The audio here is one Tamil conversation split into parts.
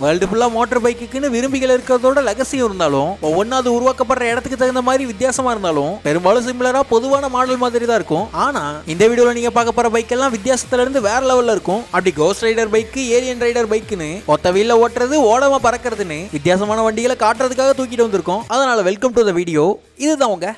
வேர்ல்டு ஃபுல்லா மோட்டார் பைக்குன்னு விரும்பிகள் இருக்கிறதோட லகசியம் இருந்தாலும் ஒவ்வொன்றும் அது உருவாக்கப்படுற இடத்துக்கு தகுந்த மாதிரி வித்தியாசமா இருந்தாலும் பெரும்பாலும் சிமிலரா பொதுவான மாடல் மாதிரி தான் இருக்கும் ஆனா இந்த வீடியோல நீங்க பார்க்க போற பைக் எல்லாம் வித்தியாசத்துல இருந்து வேற லெவல்ல இருக்கும் அப்படி Ghost Rider bike alien rider பைக்குன்னு ஒத்த வீல்ல ஓட்டுறது ஓடாம பறக்கிறதுன்னு வித்தியாசமான வண்டிகளை காட்டுறதுக்காக தூக்கிட்டு வந்திருக்கோம் அதனால வெல்கம் டு த வீடியோ இதுதான் உங்க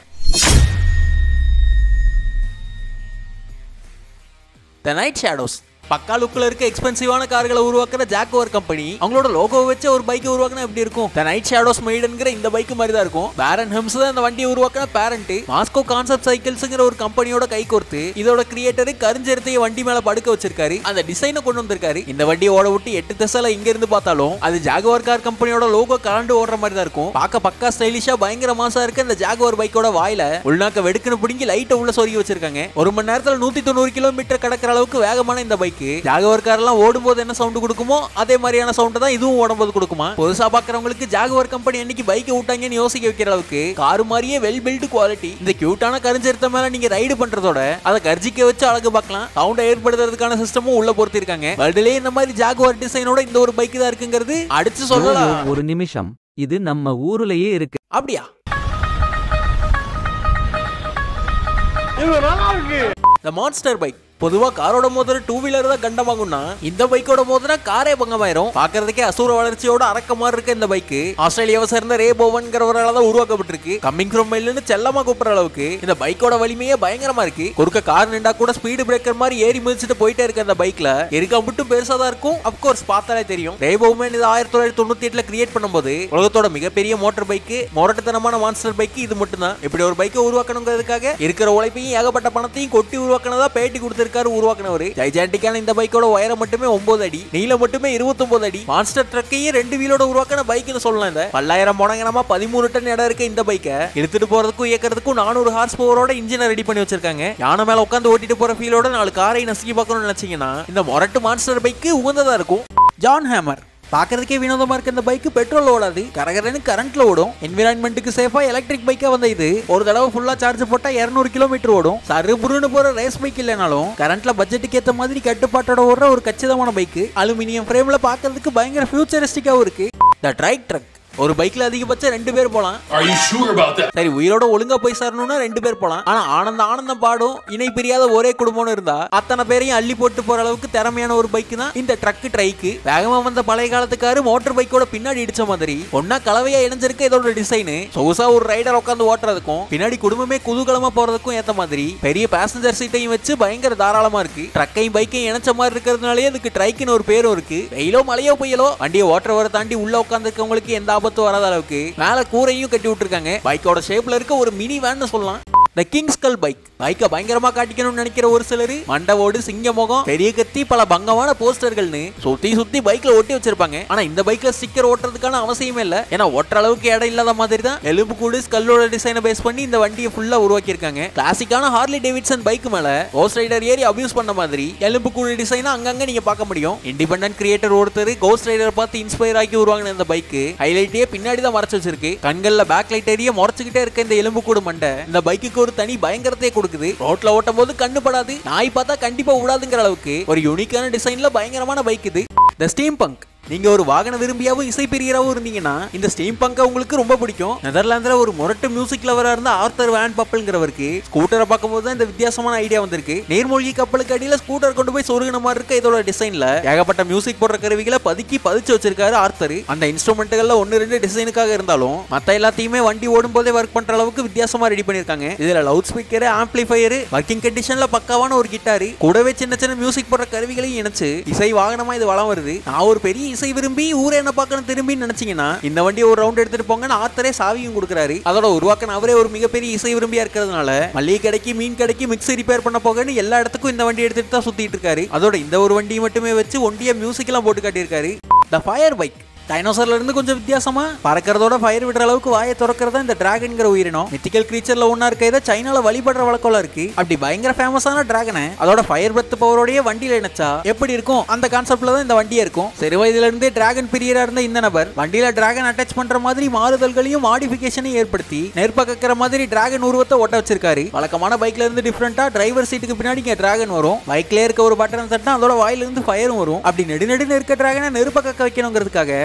த நைட் ஷேடோஸ் பக்கா லுக்ல இருக்க எக்ஸ்பென்சிவான கார்களை உருவாக்குற ஜாக்கோவர் கம்பெனி அவங்களோட லோகோ வச்சு ஒரு பைக் உருவாக்குனா எப்படி இருக்கும் த நைட் ஷேடோஸ் மெய்டுங்கிற இந்த பைக் மாதிரி தான் இருக்கும் பேரன் ஹெம்ஸ் தான் இந்த வண்டியை உருவாக்குன பேரண்ட் மாஸ்கோ கான்செப்ட் சைக்கிள்ஸ்ங்கிற ஒரு கம்பெனியோட கை கோர்த்து இதோட கிரியேட்டர் கருஞ்செருத்தைய வண்டி மேல படுக்க வச்சிருக்காரு அந்த டிசைனை கொண்டு வந்திருக்காரு இந்த வண்டியை ஓட விட்டு எட்டு திசையில இங்க இருந்து பார்த்தாலும் அது ஜாகுவார் கார் கம்பெனியோட லோகோ கலண்டு ஓடுற மாதிரி தான் இருக்கும் பார்க்க பக்கா ஸ்டைலிஷா பயங்கர மாசா இருக்க இந்த ஜாகுவார் பைக்கோட வாயில உள்நாக்க வெடுக்குன்னு பிடிங்கி லைட்டை உள்ள சொருகி வச்சிருக்காங்க ஒரு மணி நேரத்துல நூத்தி தொண்ணூறு கிலோமீட்டர் கடக்கிற அளவுக்கு வேகமான இந்த பைக் ஜாகுவார் கார்லாம் ஓடும்போது என்ன சவுண்ட் கொடுக்குமோ அதே மாதிரியான சவுண்ட் தான் இதுவும் ஓடும்போது கொடுக்குமா புதுசா பாக்குறவங்களுக்கு ஜாகுவார் கம்பெனி என்னைக்கு பைக்கை விட்டாங்கன்னு யோசிக்க வைக்கிற அளவுக்கு கார் மாதிரியே வெல் பில்ட் குவாலிட்டி இந்த கியூட்டான கரிஞ்செருத்த மேல நீங்க ரைடு பண்றதோட அதை கர்ஜிக்க வச்சு அழகு பார்க்கலாம் சவுண்டை ஏற்படுத்துறதுக்கான சிஸ்டமும் உள்ள பொறுத்திருக்காங்க வேர்ல்டுலயே இந்த மாதிரி ஜாகுவார் டிசைனோட இந்த ஒரு பைக் தான் இருக்குங்கிறது அடிச்சு சொல்லலாம் யோயோ, ஒரு நிமிஷம் இது நம்ம ஊருலயே இருக்கு அப்படியா இந்த மான்ஸ்டர் பைக் பொதுவா காரோட மோதிர டூ வீலர் தான் கண்டமாகும்னா இந்த பைக்கோட மோதிர காரே பங்கமாயிரும் பாக்குறதுக்கே அசூர வளர்ச்சியோட அரக்க மாதிரி இருக்க இந்த பைக் ஆஸ்திரேலியாவை சேர்ந்த ரே போவன்கிறவரால தான் உருவாக்கப்பட்டிருக்கு கம்மிங் ஃப்ரம் மெயில்னு செல்லமா கூப்பிடுற அளவுக்கு இந்த பைக்கோட வலிமையே பயங்கரமா இருக்கு குறுக்க கார் நின்றா கூட ஸ்பீடு பிரேக்கர் மாதிரி ஏறி மிதிச்சுட்டு போயிட்டே இருக்க அந்த பைக்ல இருக்க மட்டும் பெருசா தான் இருக்கும் அப்கோர்ஸ் பார்த்தாலே தெரியும் ரே போவன் இது ஆயிரத்தி தொள்ளாயிரத்தி தொண்ணூத்தி எட்டுல கிரியேட் பண்ணும்போது உலகத்தோட மிகப்பெரிய மோட்டார் பைக் மொரட்டுத்தனமான மான்ஸ்டர் பைக் இது மட்டும்தான் இப்படி ஒரு பைக்கை உருவாக்கணுங்கிறதுக்காக இருக்கிற உழைப்பையும் ஏகப்பட்ட பணத்தையும் கொட்டி உருவாக்கினதா பேட்டி கொடுத்திருக்காரு உருவாக்கினவர் ஜைஜாண்டிக்கான இந்த பைக்கோட உயரம் மட்டுமே ஒன்பது அடி நீளம் மட்டுமே 29 அடி மான்ஸ்டர் ட்ரக்கையே ரெண்டு வீலோட உருவாக்கின பைக்னு சொல்லலாம் இந்த பல்லாயிரம் போனங்கனமா பதிமூணு டன் இடம் இருக்க இந்த பைக்கை எடுத்துட்டு போறதுக்கும் இயக்கிறதுக்கும் நானூறு ஹார்ஸ் பவரோட இன்ஜினை ரெடி பண்ணி வச்சிருக்காங்க யானை மேல உட்காந்து ஓட்டிட்டு போற ஃபீலோட நாலு காரை நசுக்கி பார்க்கணும்னு நினைச்சீங்கன்னா இந்த மொரட்டு மான்ஸ்டர் பைக்கு உகந்ததா இருக்கும் ஜான் ஹேமர் பார்க்கறதுக்கே வினோதமா இருக்க இந்த பைக் பெட்ரோல் ஓடாது கரகரன்னு கரண்ட்ல ஓடும் என்விரான்மெண்ட்டுக்கு சேஃபா எலக்ட்ரிக் பைக்கா வந்த இது ஒரு தடவை ஃபுல்லா சார்ஜ் போட்டா 200 கிலோமீட்டர் ஓடும் சருபுருன்னு போற ரேஸ் பைக் இல்லைனாலும் கரண்ட்ல பட்ஜெட்டுக்கு ஏத்த மாதிரி கட்டுப்பாட்டோட ஓடுற ஒரு கச்சிதமான பைக் அலுமினியம் ஃப்ரேம்ல பார்க்கறதுக்கு பயங்கர ஃபியூச்சரிஸ்டிக்காவும் இருக்கு த ட்ரைக் ட்ரக் ஒரு பைக்ல அதிகபட்சம் ரெண்டு பேர் போலாம் Are you sure about that? சரி உயிரோட ஒழுங்கா போய் சேரணும்னா ரெண்டு பேர் போலாம் ஆனா ஆனந்த ஆனந்தம் பாடும் இணை பிரியாத ஒரே குடும்பம்னு இருந்தா அத்தனை பேரையும் அள்ளி போட்டு போற அளவுக்கு திறமையான ஒரு பைக் தான் இந்த ட்ரக் ட்ரைக்கு வேகமா வந்த பழைய காலத்துக்காரு மோட்டர் பைக்கோட பின்னாடி இடிச்ச மாதிரி ஒன்னா கலவையா இணைஞ்சிருக்க இதோட டிசைன் சொகுசா ஒரு ரைடர் உட்காந்து ஓட்டுறதுக்கும் பின்னாடி குடும்பமே குதூகலமா போறதுக்கும் ஏத்த மாதிரி பெரிய பேசஞ்சர் சீட்டையும் வச்சு பயங்கர தாராளமா இருக்கு ட்ரக்கையும் பைக்கையும் இணைச்ச மாதிரி இருக்கிறதுனாலே அதுக்கு ட்ரைக்குன்னு ஒரு பேரும் இருக்கு வெயிலோ மழையோ புயலோ வண்டியை ஓட்டுறவரை தாண்டி உள்ள உட்காந்துருக்கவங்களுக்கு எந்த ஆபத்தும் வராத அளவுக்கு மேல கூரையும் கட்டி விட்டுருக்காங்க பைக்கோட ஷேப்ல இருக்க ஒரு மினி வேன்னு சொல்லலாம் த கிங்ஸ்கல் பைக் பைக்கை பயங்கரமா காட்டிக்கணும்னு நினைக்கிற ஒரு சிலர் மண்டவோடு சிங்க முகம் பெரிய கத்தி பல பங்கமான போஸ்டர்கள்னு சுத்தி சுத்தி பைக்ல ஒட்டி வச்சிருப்பாங்க ஆனா இந்த பைக்ல ஸ்டிக்கர் ஓட்டுறதுக்கான அவசியமே இல்ல ஏன்னா ஓட்டுற அளவுக்கு இடம் இல்லாத மாதிரி தான் எலும்பு கூடு ஸ்கல்லோட டிசைனை பேஸ் பண்ணி இந்த வண்டியை ஃபுல்லா உருவாக்கி இருக்காங்க கிளாசிக்கான ஹார்லி டேவிட்சன் பைக் மேல கோஸ்ட் ரைடர் ஏறி அபியூஸ் பண்ண மாதிரி எலும்பு கூடு டிசைனை அங்கங்க நீங்க பார்க்க முடியும் இண்டிபெண்டன்ட் கிரியேட்டர் ஒருத்தர் கோஸ்ட் ரைடர் பார்த்து இன்ஸ்பயர் ஆக்கி உருவாங்கின இந்த பைக் ஹைலைட்டே பின்னாடி தான் மறைச்சு வச்சிருக்கு கண்கள்ல பேக் லைட் எரிய முறைச்சுக்கிட்டே இருக்க இந்த எலும்பு கூடு மண்டை இந்த பைக்குக்கு ஒரு தனி பயங்கரத்தை கொடுக்குது ரோட்ல ஓட்டும் போது கண்ணு படாது நாய் பார்த்தா கண்டிப்பா விடாதுங்கிற அளவுக்கு ஒரு யூனிக்கான டிசைன்ல பயங்கரமான பைக் இது த ஸ்டீம் பங்க் நீங்க ஒரு வாகன விரும்பியாவும் இசை பிரியராவும் இருந்தீங்கன்னா இந்த ஸ்டீம் பங்க உங்களுக்கு ரொம்ப பிடிக்கும் நெதர்லாந்துல ஒரு முரட்டு மியூசிக் லவரா இருந்த ஆர்த்தர் வேன் பப்பல்ங்கிறவருக்கு ஸ்கூட்டரை பார்க்கும்போது தான் இந்த வித்தியாசமான ஐடியா வந்திருக்கு நீர்மூழ்கி கப்பலுக்கு அடியில ஸ்கூட்டர் கொண்டு போய் சொருகின மாதிரி இருக்க இதோட டிசைன்ல ஏகப்பட்ட மியூசிக் போடுற கருவிகளை பதுக்கி பதிச்சு வச்சிருக்காரு ஆர்த்தர் அந்த இன்ஸ்ட்ருமெண்ட்டுகள்ல ஒன்னு ரெண்டு டிசைனுக்காக இருந்தாலும் மத்த எல்லாத்தையுமே வண்டி ஓடும் போதே ஒர்க் பண்ற அளவுக்கு வித்தியாசமா ரெடி பண்ணிருக்காங்க இதுல லவுட் ஸ்பீக்கர் ஆம்பிளிஃபையர் ஒர்க்கிங் கண்டிஷன்ல பக்காவான ஒரு கிட்டாரு கூடவே சின்ன சின்ன மியூசிக் போடுற கருவிகளையும் இணைச்சு இசை வாகனமா இது வளம் வருது நான் ஒரு பெரிய இசை விரும்பி ஊரே என்ன பார்க்கணும் திரும்பி நினைச்சீங்கன்னா இந்த வண்டியை ஒரு ரவுண்ட் எடுத்துட்டு போங்கன்னு ஆத்தரே சாவியும் கொடுக்குறாரு அதோட உருவாக்கன அவரே ஒரு மிகப்பெரிய இசை விரும்பியா இருக்கிறதுனால மளிகை கடைக்கு மீன் கடைக்கு மிக்ஸி ரிப்பேர் பண்ண போகன்னு எல்லா இடத்துக்கும் இந்த வண்டி எடுத்துட்டு தான் சுத்திட்டு இருக்காரு அதோட இந்த ஒரு வண்டியை மட்டுமே வச்சு ஒண்டிய மியூசிக் எல்லாம் போட்டு காட்டியிருக்காரு த ஃபயர் பைக் டைனோசர்ல இருந்து கொஞ்சம் வித்தியாசமா பறக்கிறதோட ஃபயர் விடுற அளவுக்கு வாயை திறக்கிறதா இந்த டிராகன்ங்கிற உயிரினம் மித்திக்கல் கிரீச்சர்ல ஒன்னா இருக்க இதை சைனால வழிபடுற வழக்கம் இருக்கு அப்படி பயங்கர ஃபேமஸான டிராகனை அதோட ஃபயர் பிரத் பவரோடய வண்டியில இணைச்சா எப்படி இருக்கும் அந்த கான்செப்ட்ல தான் இந்த வண்டியே இருக்கும் சிறு வயதுல இருந்தே டிராகன் பிரியரா இருந்த இந்த நபர் வண்டியில டிராகன் அட்டாச் பண்ற மாதிரி மாறுதல்களையும் மாடிஃபிகேஷனையும் ஏற்படுத்தி நெருப்ப கக்கிற மாதிரி டிராகன் உருவத்தை ஒட்ட வச்சிருக்காரு வழக்கமான பைக்ல இருந்து டிஃப்ரெண்டா டிரைவர் சீட்டுக்கு பின்னாடி இங்க டிராகன் வரும் பைக்ல இருக்க ஒரு பட்டன் தட்டினா அதோட வாயில இருந்து ஃபயரும் வரும் அப்படி நெடு நெடுன்னு இருக்க டிராகனை நெருப்ப கக்க வைக்கணுங்கிறதுக்காக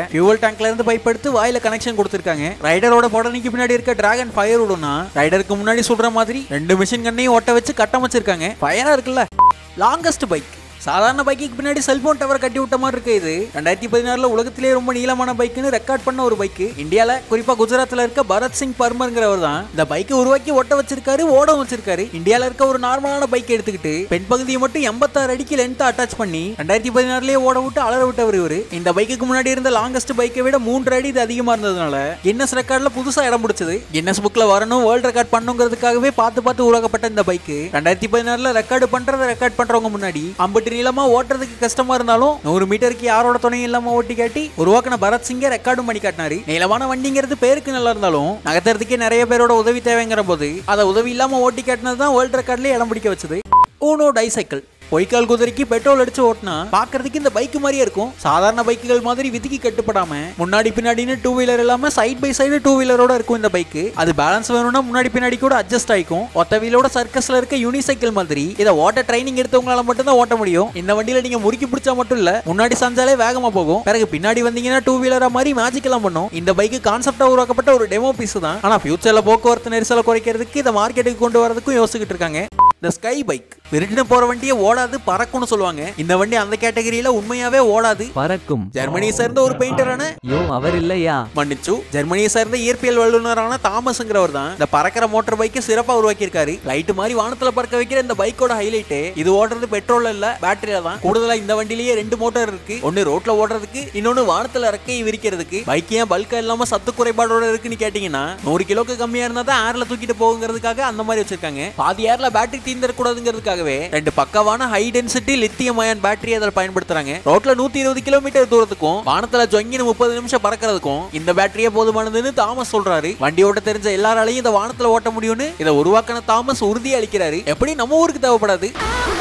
ஃபியூவல் டேங்க்ல இருந்து பைப் எடுத்து வாயில கனெக்ஷன் கொடுத்திருக்காங்க ரைடரோட பொடனிக்கு பின்னாடி இருக்க டிராகன் ஃபயர் விடும்னா ரைடருக்கு முன்னாடி சுடுற மாதிரி ரெண்டு மிஷின் கண்ணையும் ஒட்ட வச்சு கட்டமைச்சிருக்காங்க ஃபயரா இருக்குல்ல லாங்கஸ்ட் பைக் சாதாரண பைக்குக்கு பின்னாடி செல்போன் டவர் கட்டி விட்ட மாதிரி இருக்கு இது ரெண்டாயிரத்தி பதினாறுல உலகத்திலே ரொம்ப நீளமான பைக்குன்னு ரெக்கார்ட் பண்ண ஒரு பைக்கு இந்தியால குறிப்பா குஜராத்ல இருக்க பரத் சிங் பர்மர்ங்கிறவர் தான் இந்த பைக்கை உருவாக்கி ஒட்ட வச்சிருக்காரு ஓட வச்சிருக்காரு இந்தியால இருக்க ஒரு நார்மலான பைக் எடுத்துக்கிட்டு பெண் பகுதியை மட்டும் எண்பத்தாறு அடிக்கு லென்த் அட்டாச் பண்ணி ரெண்டாயிரத்தி பதினாறுலயே ஓட விட்டு அலற விட்டவர் இவரு இந்த பைக்குக்கு முன்னாடி இருந்த லாங்கஸ்ட் பைக்கை விட மூன்று அடி இது அதிகமா இருந்ததுனால கின்னஸ் ரெக்கார்ட்ல புதுசா இடம் பிடிச்சது கின்னஸ் புக்ல வரணும் வேர்ல்ட் ரெக்கார்ட் பண்ணுங்கிறதுக்காகவே பார்த்து பார்த்து உருவாக்கப்பட்ட இந்த பைக்கு ரெண்டாயிரத்தி பதினாறுல ரெக்கார்டு பண்றத ரெக்கார்ட் பண்றவங்க முன்னாடி அம்பட்டு நீளமா ஓட்டுறதுக்கு கஷ்டமா இருந்தாலும் நூறு மீட்டருக்கு யாரோட துணையும் இல்லாம ஓட்டி காட்டி உருவாக்கின பரத் சிங்கை ரெக்கார்டும் பண்ணி காட்டினாரு நீளமான வண்டிங்கிறது பேருக்கு நல்லா இருந்தாலும் நகர்த்துறதுக்கே நிறைய பேரோட உதவி தேவைங்கிற போது அதை உதவி இல்லாம ஓட்டி காட்டினது தான் வேர்ல்ட் ரெக்கார்ட்லயே இடம் பிடிக்க வச்சது ஊனோ டைசைக்கிள் பொய்க்கால் குதிரைக்கு பெட்ரோல் அடிச்சு ஓட்டினா பாக்குறதுக்கு இந்த பைக் மாதிரியே இருக்கும் சாதாரண பைக்குகள் மாதிரி விதிக்கு கட்டுப்படாம முன்னாடி பின்னாடின்னு டூ வீலர் இல்லாம சைட் பை சைடு டூ வீலரோட இருக்கும் இந்த பைக் அது பேலன்ஸ் வேணும்னா முன்னாடி பின்னாடி கூட அட்ஜஸ்ட் ஆயிக்கும் ஒத்த வீலோட சர்க்கஸ்ல இருக்க யூனிசைக்கிள் மாதிரி இதை ஓட்ட ட்ரைனிங் எடுத்தவங்களால மட்டும் தான் ஓட்ட முடியும் இந்த வண்டியில நீங்க முறுக்கி பிடிச்சா மட்டும் இல்ல முன்னாடி சஞ்சாலே வேகமா போகும் பிறகு பின்னாடி வந்தீங்கன்னா டூ வீலரா மாதிரி மேஜிக் எல்லாம் பண்ணும் இந்த பைக்கு கான்செப்டா உருவாக்கப்பட்ட ஒரு டெமோ பீஸ் தான் ஆனா ஃபியூச்சர்ல போக்குவரத்து நெரிசலை குறைக்கிறதுக்கு இதை மார்க்கெட்டுக்கு கொண்டு வரதுக்கும் யோசிச்சுக்கிட்டு இருக்காங்க இந்த ஸ்கை பைக் விருட்டின போற வண்டியை ஓடாது பறக்கும்னு சொல்லுவாங்க இந்த வண்டி அந்த கேட்டகரியில உண்மையாவே ஓடாது பறக்கும் ஜெர்மனியை சேர்ந்த ஒரு பெயிண்டரான யோ அவர் இல்லையா மன்னிச்சு ஜெர்மனியை சேர்ந்த இயற்பியல் வல்லுநரான தாமஸ்ங்கிறவர் தான் இந்த பறக்கிற மோட்டார் பைக்கை சிறப்பா உருவாக்கியிருக்காரு லைட் மாதிரி வானத்துல பறக்க வைக்கிற இந்த பைக்கோட ஹைலைட் இது ஓடுறது பெட்ரோல் இல்ல பேட்டரியில தான் கூடுதலா இந்த வண்டிலேயே ரெண்டு மோட்டார் இருக்கு ஒன்னு ரோட்ல ஓடுறதுக்கு இன்னொன்னு வானத்துல ரெக்கையை விரிக்கிறதுக்கு பைக் ஏன் பல்கா இல்லாம சத்து குறைபாடோட இருக்குன்னு கேட்டீங்கன்னா நூறு கிலோக்கு கம்மியா இருந்தா தான் ஏர்ல தூக்கிட்டு போகுங்கிறதுக்காக அந்த மாதிரி வச்சிருக்காங்க பாதி ஏர்ல பேட்டரி தீர்ந்துடக்கூடாதுங்கிறதுக்காகவே ரெண்டு பக்கவான high density lithium ion battery அதில் பயன்படுத்துறாங்க ரோட்ல நூத்தி இருபது கிலோமீட்டர் தூரத்துக்கும் வானத்துல ஜொங்கின்னு முப்பது நிமிஷம் பறக்கிறதுக்கும் இந்த பேட்டரியே போதுமானதுன்னு தாமஸ் சொல்றாரு வண்டி ஓட்ட தெரிஞ்ச எல்லாராலையும் இந்த வானத்துல ஓட்ட முடியும்னு இதை உருவாக்கின தாமஸ் உறுதி அளிக்கிறாரு எப்படி நம்ம ஊருக்கு தேவைப்படாது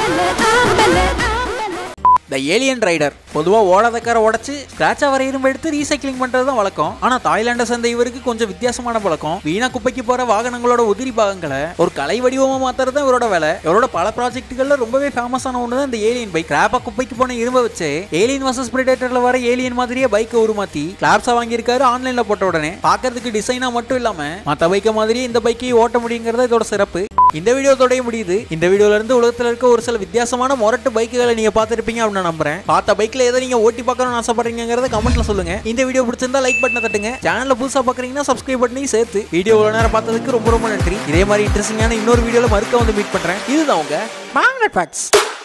த ஏலியன் ரைடர் பொதுவா ஓடாத காரை உடைச்சு ஸ்கிராட்சா வர இரும்பு எடுத்து ரீசைக்ளிங் பண்றது தான் வழக்கம் ஆனா தாய்லாண்டை சேர்ந்த இவருக்கு கொஞ்சம் வித்தியாசமான பழக்கம் வீணா குப்பைக்கு போற வாகனங்களோட உதிரி பாகங்களை ஒரு கலை வடிவமா மாத்துறது தான் இவரோட வேலை இவரோட பல ப்ராஜெக்ட்டுகள்ல ரொம்பவே ஃபேமஸான ஒன்று தான் இந்த ஏலியன் பைக் கிராப்பா குப்பைக்கு போன இரும்ப வச்சு ஏலியன் வர்சஸ் பிரிடேட்டர்ல வர ஏலியன் மாதிரியே பைக்கை உருமாத்தி கிளாப்ஸா வாங்கியிருக்காரு ஆன்லைன்ல போட்ட உடனே பார்க்கிறதுக்கு டிசைனா மட்டும் இல்லாம மத்த பைக்கை மாதிரியே இந்த பைக்கை ஓட்ட முடியுங்கிறது இதோட சிறப்பு இந்த வீடியோ தொடைய முடியுது இந்த வீடியோல இருந்து உலகத்துல இருக்க ஒரு சில வித்தியாசமான மொரட்டு பைக்குகளை நீங்க பார்த்திருப்பீங்க அப்படின்னு நான் நம்புறேன் பார்த்த பைக்ல எதை நீங்க ஓட்டி பார்க்கணும்னு ஆசைப்படுறீங்கிறத கமெண்ட்ல சொல்லுங்க இந்த வீடியோ பிடிச்சிருந்தா லைக் பட்டனை தட்டுங்க சேனல்ல புதுசா பாக்குறீங்கன்னா சப்ஸ்கிரைப் பட்டனையும் சேர்த்து வீடியோ இவ்வளவு நேரம் பார்த்ததுக்கு ரொம்ப ரொம்ப நன்றி இதே மாதிரி இன்ட்ரெஸ்டிங்கான இன்னொரு வீடியோல மறுக்க வந்து மீட் பண்றேன் இதுதான் உங்க மேக்னெட் ஃபேக்ட்ஸ்